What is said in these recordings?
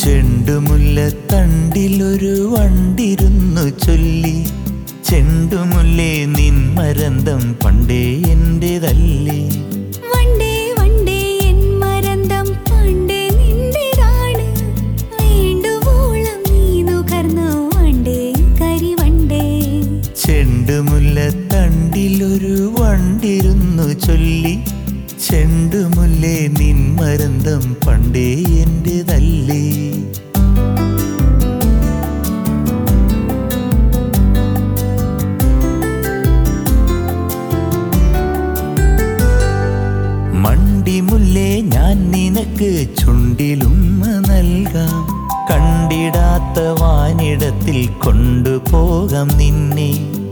ചെണ്ടുമുല്ല തണ്ടിലൊരു വണ്ടിരുന്നു ചൊല്ലി ചെണ്ടുമുല്ലേ നിൻ മരന്തം പണ്ടേ എന്റേതല്ലേ വണ്ടേ വണ്ടേ എൻ മരന്തം പണ്ടേ നിന്റേതാണ് വേണ്ടുവോളം നീ നുകർന്നു വണ്ടേ കരിവണ്ടേ ചെണ്ടുമുല്ല തണ്ടിലൊരു വണ്ടിരുന്നു ചൊല്ലി ചെണ്ടുമുല്ലേ നിൻ മരന്തം പണ്ടേ എന്റേതല്ലേ മണ്ടിമുല്ലേ ഞാൻ നിനക്ക് ചുണ്ടിലുമ്മ നൽകാം കണ്ടിടാത്ത വാനിടത്തിൽ കൊണ്ടുപോകാം നിന്നെ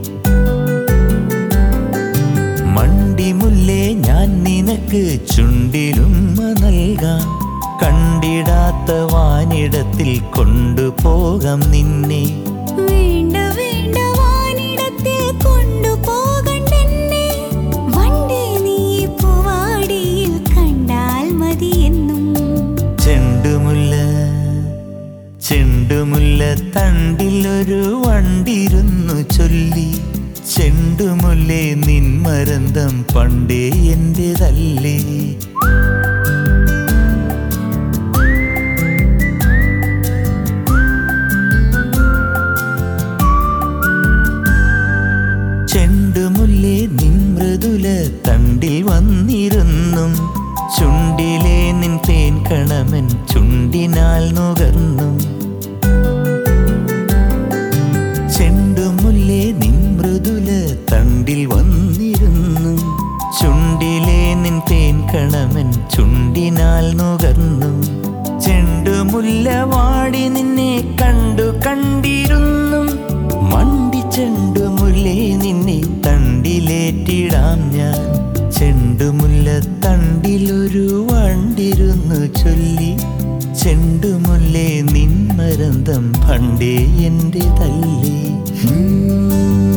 മണ്ടിമുല്ലേ ഞാൻ നിനക്ക് ചുണ്ടിലുമ്മ നൽകാം കണ്ടിടാത്ത വാനിടത്തിൽ കൊണ്ടുപോകാം നിന്നെ വേണ്ട വേണ്ട വാനിടത്തിൽ കൊണ്ടുപോകണ്ടെന്നെ വണ്ടേ നീ പൂവാടിയിൽ കണ്ടാൽ മതിയെന്നും ചെണ്ടുമുല്ല ചെണ്ടുമുല്ല തണ്ടിലൊരു വണ്ടിരുന്നു ചൊല്ലി ചെണ്ടുമുല്ലേ നിൻ മരന്തം പണ്ടേ എന്റേതല്ലേ ചെണ്ടുമുല്ലേ നിൻ മൃദുല തണ്ടിൽ വന്നിരുന്നും ചുണ്ടിലെ നിൻ തേൻ കണമൻ ചുണ്ടിനാൽ നുകർന്നും ചെണ്ടുമുല്ലേ നിൻ മൃദുല തണ്ടിൽ വന്നിരുന്നും ചുണ്ടിലെ നിൻ തേൻ കണമൻ ചുണ്ടിനാൽ നുകർന്നും ചെണ്ടുമുല്ല വാടി നിന്നെ കണ്ടു കണ്ടിരുന്നും മണ്ടി ചെണ്ടുമുല്ലേ നിന്നെ തണ്ടിലേറ്റിടാം ഞാൻ ചെണ്ടുമുല്ല തണ്ടിലൊരു വണ്ടിരുന്നു ചൊല്ലി ചെണ്ടുമുല്ലേ നിൻ മരന്തം പണ്ടേ എൻ്റെ തല്ലി